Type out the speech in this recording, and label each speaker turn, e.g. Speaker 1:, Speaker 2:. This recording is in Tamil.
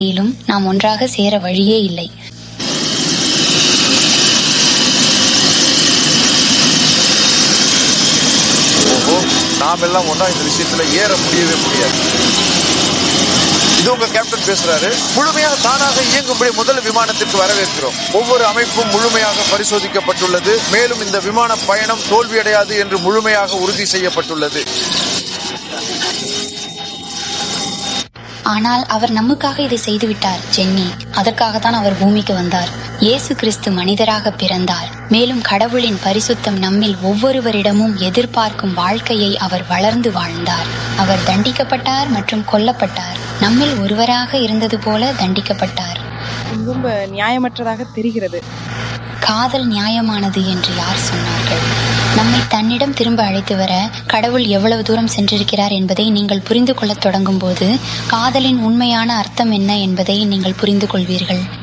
Speaker 1: மேலும் நாம் ஒன்றாக சேர வழியே இல்லை
Speaker 2: ஓஹோ நாம் எல்லாம் ஒன்றா இந்த விஷயத்துல ஏற முடியவே முடியாது இது உங்க கேப்டன் பேசுறாரு முழுமையாக தானாக இயங்கும்படி முதல் விமானத்திற்கு வரவேற்கிறோம் ஒவ்வொரு அமைப்பும் முழுமையாக பரிசோதிக்கப்பட்டுள்ளது மேலும் இந்த விமான பயணம் தோல்வியடையாது என்று முழுமையாக உறுதி செய்யப்பட்டுள்ளது
Speaker 1: ஆனால் அவர் நமக்காக இதை செய்துவிட்டார் ஜென்னி அதற்காக தான் அவர் பூமிக்கு வந்தார் இயேசு கிறிஸ்து மனிதராக பிறந்தார் மேலும் கடவுளின் பரிசுத்தம் நம்மில் ஒவ்வொருவரிடமும் எதிர்பார்க்கும் வாழ்க்கையை அவர் வளர்ந்து வாழ்ந்தார் அவர் தண்டிக்கப்பட்டார் மற்றும் கொல்லப்பட்டார் நம்மில் ஒருவராக இருந்தது போல தண்டிக்கப்பட்டார்
Speaker 3: ரொம்ப நியாயமற்றதாக தெரிகிறது
Speaker 1: காதல் நியாயமானது என்று யார் சொன்னார்கள் நம்மை தன்னிடம் திரும்ப அழைத்து வர கடவுள் எவ்வளவு தூரம் சென்றிருக்கிறார் என்பதை நீங்கள் புரிந்து கொள்ளத் தொடங்கும் போது காதலின் உண்மையான அர்த்தம் என்ன என்பதை நீங்கள் புரிந்து கொள்வீர்கள்